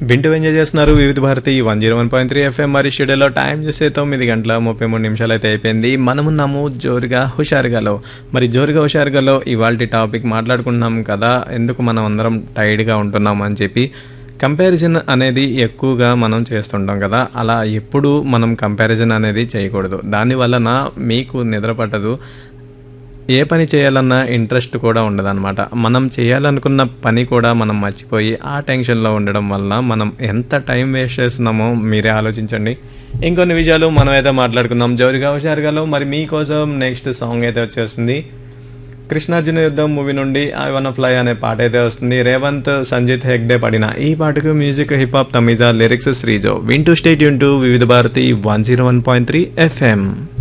వింటూ ఎంజాయ్ చేస్తున్నారు Vividh Bharati one zero one point three F M మరి షెడ్యూల్లో టైం చేసే తొమ్మిది గంటల ముప్పై మూడు నిమిషాలు అయితే అయిపోయింది మనమున్నాము జోరుగా హుషారుగాలో మరి జోరుగా హుషారుగాలో ఇవాళ టాపిక్ మాట్లాడుకుంటున్నాం కదా ఎందుకు మనం అందరం టైర్డ్గా ఉంటున్నాం అని చెప్పి కంపారిజన్ అనేది ఎక్కువగా మనం చేస్తుంటాం కదా అలా ఎప్పుడు మనం కంపారిజన్ అనేది చేయకూడదు దాని వలన మీకు నిద్ర పట్టదు ఏ పని చేయాలన్నా ఇంట్రెస్ట్ కూడా ఉండదన్నమాట మనం చేయాలనుకున్న పని కూడా మనం మర్చిపోయి ఆ టెన్షన్లో ఉండడం వల్ల మనం ఎంత టైం వేస్ట్ చేస్తున్నామో మీరే ఆలోచించండి ఇంకొన్ని విషయాలు మనం అయితే మాట్లాడుకుందాం జోరుగా హుషారుగాలో మరి మీకోసం నెక్స్ట్ సాంగ్ అయితే వచ్చేస్తుంది కృష్ణార్జున యుద్ధం మూవీ నుండి ఐ వన్ ఫ్లై అనే పాట అయితే వస్తుంది రేవంత్ సంజిత్ హెగ్డే పడిన ఈ పాటకు music hip hop Tamizha lyrics Sreejo వింటూ స్టేట్ యూన్ to Vividh Bharati one zero one point three FM